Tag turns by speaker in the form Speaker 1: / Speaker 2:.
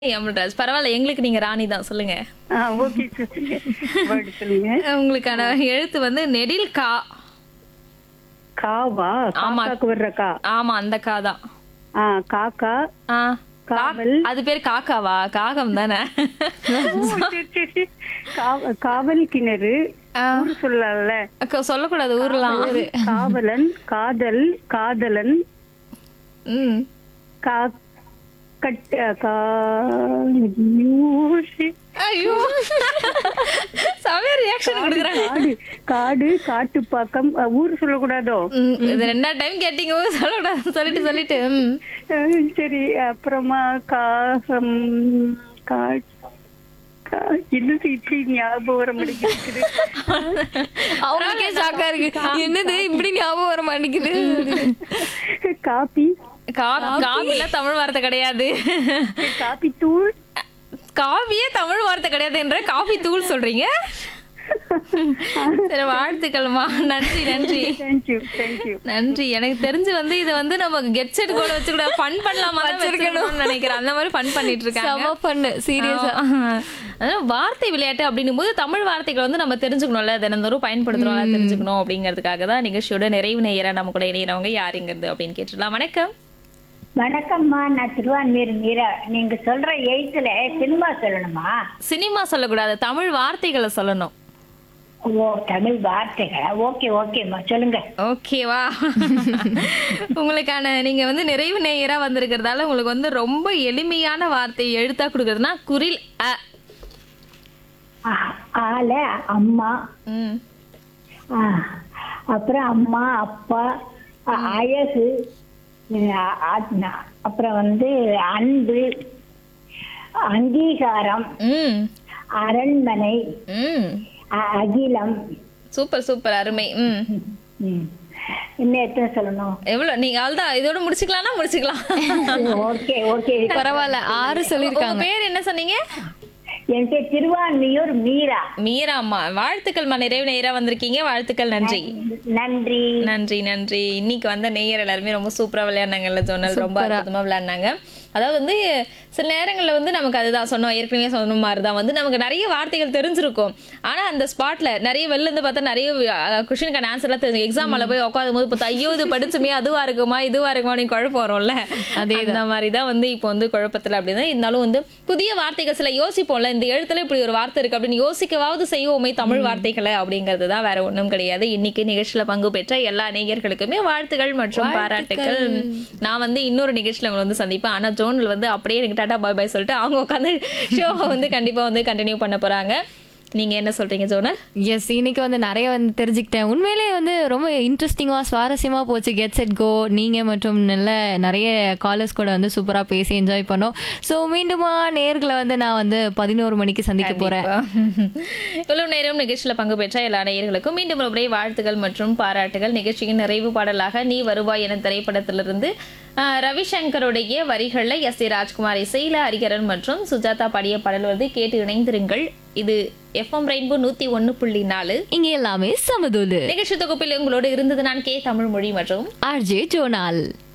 Speaker 1: அமல்ராஜ் பரவாயில்ல எங்களுக்கு நீங்க ராணி தான் சொல்லுங்க
Speaker 2: ஆ ஓகே சொல்லுங்க வேர்டு சொல்லுங்க
Speaker 1: உங்களுக்கான எழுத்து வந்து நெடில் கா
Speaker 2: காவா
Speaker 1: ஆமா.
Speaker 2: காக்காக்கு வர்ற கா
Speaker 1: ஆமா அந்த கா தான்
Speaker 2: ஆ காக்கா
Speaker 1: ஆ, கா-
Speaker 2: காவல்.
Speaker 1: அது பேர் காக்காவா காகம் தானே
Speaker 2: ஓ, சரி, சரி. காவ- காவல் கிணறு
Speaker 1: ஆ,
Speaker 2: ஊரு சொல்லல
Speaker 1: அக்கா, சொல்லக்கூடாது ஊர்லாம் ஊரு
Speaker 2: காவலன் காதல் காதலன்
Speaker 1: ம்
Speaker 2: கா கட் கா ஐயோ, shit.
Speaker 1: ஐயோ செமையா ரியாக்ஷன் கொடுக்குறாங்க
Speaker 2: காடு காடு காட்டுப்பாக்கம் அ, ஊர் சொல்லக்கூடாதோ
Speaker 1: ம், இது ரெண்டா டைம் கேட்டீங்க சொல்லக்கூடாது சொல்லிட்டு சொல்லிட்டு ம்.
Speaker 2: அஹ், சரி அப்புறமா காகம் கா கா- என்னது இப்படி ஞாபகம் வர மாட்டேங்குது
Speaker 3: அவங்களுக்கே ஷாக்கா இருக்கு என்னது இப்படி ஞாபகம் வர மாட்டேங்குது
Speaker 2: காபி
Speaker 1: கா காவில தமிழ் வார்த்தை கிடையாது
Speaker 2: காபி தூள்
Speaker 1: காவியே தமிழ் வார்த்தை கிடையாதுன்ற காஃபி தூள் சொல்றீங்க சரி வாழ்த்துக்கள்மா நன்றி நன்றி
Speaker 2: தேங்க்யூ தேங்க்யூ
Speaker 1: நன்றி எனக்கு தெரிஞ்சு வந்து இது வந்து நம்ம கெட் செட் கூட வச்சு கூட ஃபன் பண்ணலாமா வச்சிருக்கணும்னு நினைக்கிறேன் அந்த மாதிரி ஃபன் பண்ணிட்டு இருக்காங்க
Speaker 3: செம பண்ணு சீரியஸா
Speaker 1: அதாவது வார்த்தை விளையாட்டு அப்படின்னும் போது தமிழ் வார்த்தைகள் வந்து நம்ம தெரிஞ்சுக்கணும்ல தினந்தோறும் பயன்படுத்துறோம் தெரிஞ்சுக்கணும் அப்படிங்கிறதுக்காக தான் நிகழ்ச்சியோட நிறைவு நேயரா நம்ம கூட இணையறவங்க யாருங்கிறது அப்படின்னு கேட்டுடலாம் வணக்கம்
Speaker 4: வணக்கம்மா நான் திருவான்மீர் மீரா நீங்க சொல்ற எழுத்துல சினிமா சொல்லணுமா
Speaker 1: சினிமா சொல்லக்கூடாது தமிழ் வார்த்தைகளை சொல்லணும்
Speaker 4: ஓ தமிழ் வார்த்தைகள் ஓகே ஓகேம்மா சொல்லுங்க
Speaker 1: ஓகேவா உங்களுக்கான நீங்க வந்து நிறைவு நேயரா வந்திருக்கிறதால உங்களுக்கு வந்து ரொம்ப எளிமையான வார்த்தை எழுத்தா கொடுக்கறதுனா குரில் அ
Speaker 4: ஆ- ஆல அம்மா
Speaker 1: ம்
Speaker 4: ஆ, அப்புறம் அம்மா அப்பா அ- அழகு அ- அ- அப்புறம் வந்து அன்பு அங்கீகாரம்
Speaker 1: ம்
Speaker 4: அரண்மனை
Speaker 1: ம்
Speaker 4: அ- அகிலம்
Speaker 1: சூப்பர் சூப்பர் அருமை ம்
Speaker 4: ம். இன்னும் எத்தனை சொல்லணும்
Speaker 1: எவ்வளவு நீங்க அவ்வளவுதான் இதோட முடிச்சுக்கலாம்னா முடிச்சுக்கலாம்
Speaker 4: ஓகே ஓகே
Speaker 3: பரவாயில்ல ஆறு
Speaker 1: உங்க
Speaker 3: சொல்லிருக்காங்க
Speaker 1: பேர் என்ன சொன்னீங்க
Speaker 4: என் பேர் திருவான்மியூர் மீரா
Speaker 1: மீரா அம்மா வாழ்த்துக்கள்மா நிறைவு நேயரா வந்திருக்கீங்க வாழ்த்துக்கள் நன்றி
Speaker 4: நன்றி
Speaker 1: நன்றி நன்றி இன்னைக்கு வந்த நேயர் எல்லாருமே ரொம்ப சூப்பரா விளையாடினாங்கல்ல ஜோனல் ரொம்ப அற்புதமா விளையாடினாங்க அதாவது வந்து சில நேரங்கள்ல வந்து நமக்கு அதுதான் சொன்னோம் ஏற்கனவே சொன்ன மாதிரி தான் வந்து நமக்கு நிறைய வார்த்தைகள் தெரிஞ்சிருக்கும் ஆனா அந்த ஸ்பாட்ல நிறைய வெளில இருந்து பார்த்தா நிறைய கொஸ்டினுக்கான ஆன்சர்லாம் தெரிஞ்சு எக்ஸாம் போய் உட்காரும் போது பார்த்தா ஐயோ இது படிச்சுமே அதுவா இருக்குமா இதுவா இருக்குமா அப்படின்னு குழப்பம் வரும்ல அதே அந்த மாதிரி தான் வந்து இப்போ வந்து குழப்பத்துல அப்படிதான் இருந்தாலும் வந்து புதிய வார்த்தைகள் சில யோசிப்போம்ல இந்த எழுத்துல இப்படி ஒரு வார்த்தை இருக்கு அப்படின்னு யோசிக்கவாவது செய்வோமே தமிழ் வார்த்தைகளை அப்படிங்கிறது தான் வேற ஒண்ணும் கிடையாது இன்னைக்கு நிகழ்ச்சியில பங்கு பெற்ற எல்லா நேயர்களுக்குமே வாழ்த்துகள் மற்றும் பாராட்டுகள் நான் வந்து இன்னொரு நிகழ்ச்சியில உங்களை வந்து சந்திப்பேன் ஆனா ஜோனில் வந்து அப்படியே எனக்கு டாடா பாய் பாய் சொல்லிட்டு அவங்க உட்காந்து ஷோவை வந்து கண்டிப்பா வந்து கண்டினியூ பண்ண போறாங்க நீங்க என்ன சொல்றீங்க ஜோனல்
Speaker 3: எஸ் இன்னைக்கு வந்து நிறைய வந்து தெரிஞ்சுக்கிட்டேன் உண்மையிலே வந்து ரொம்ப இன்ட்ரெஸ்டிங்காக சுவாரஸ்யமாக போச்சு கெட் செட் கோ நீங்கள் மற்றும் நல்ல நிறைய காலர்ஸ் கூட வந்து சூப்பராக பேசி என்ஜாய் பண்ணோம் ஸோ மீண்டுமா நேர்களை வந்து நான் வந்து பதினோரு மணிக்கு சந்திக்க போகிறேன்
Speaker 1: இவ்வளவு நேரம் நிகழ்ச்சியில பங்கு பெற்ற எல்லா நேயர்களுக்கும் மீண்டும் ஒரு முறை வாழ்த்துகள் மற்றும் பாராட்டுகள் நிகழ்ச்சியின் நிறைவு பாடலாக நீ வருவாய் என திரைப்படத்திலிருந்து ஆஹ், ரவிசங்கருடைய வரிகள்ல எஸ் ஏ ராஜ்குமார் இசையில ஹரிகரன் மற்றும் சுஜாதா பாடிய பாடல் வந்து கேட்டு இணைந்திருங்கள் இது எஃப்எம் ரெயின்போ நூத்தி ஒன்னு புள்ளி நாலு
Speaker 3: இங்கே எல்லாமே சமதூலு
Speaker 1: நிகழ்ச்சி தொகுப்பில் உங்களோடு இருந்தது நான் கே தமிழ் மொழி மற்றும்
Speaker 3: ஆர்ஜே ஜோனால்